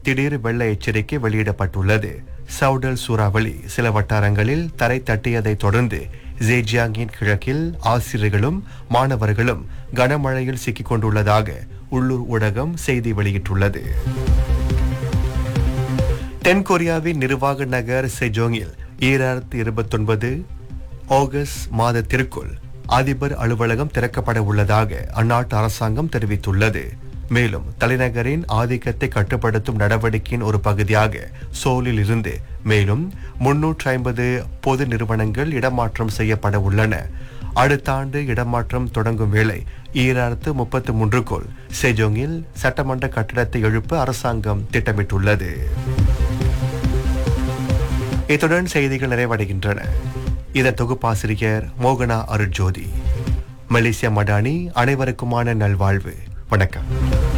திடீர் வெள்ள எச்சரிக்கை வெளியிடப்பட்டுள்ளது சவுடல் சூறாவளி சில வட்டாரங்களில் தரை தட்டியதைத் தொடர்ந்து ஜேஜியாங்கின் கிழக்கில் ஆசிரியர்களும் மாணவர்களும் கனமழையில் சிக்கிக் கொண்டுள்ளதாக உள்ளூர் ஊடகம் செய்தி வெளியிட்டுள்ளது தென்கொரியாவின் நிர்வாக நகர் செஜோங்கில் ஈராயிரத்தி இருபத்தொன்பது ஆகஸ்ட் மாதத்திற்குள் அதிபர் அலுவலகம் திறக்கப்பட உள்ளதாக அந்நாட்டு அரசாங்கம் தெரிவித்துள்ளது மேலும் தலைநகரின் ஆதிக்கத்தை கட்டுப்படுத்தும் நடவடிக்கையின் ஒரு பகுதியாக சோலில் இருந்து மேலும் முன்னூற்றி ஐம்பது பொது நிறுவனங்கள் இடமாற்றம் செய்யப்பட உள்ளன அடுத்த ஆண்டு இடமாற்றம் தொடங்கும் வேளை ஈராயிரத்து முப்பத்து மூன்றுக்குள் செஜோங்கில் சட்டமன்ற கட்டிடத்தை எழுப்ப அரசாங்கம் திட்டமிட்டுள்ளது இத்துடன் செய்திகள் நிறைவடைகின்றன இதன் தொகுப்பாசிரியர் மோகனா அருட்ஜோதி மலேசியா மடானி அனைவருக்குமான நல்வாழ்வு வணக்கம்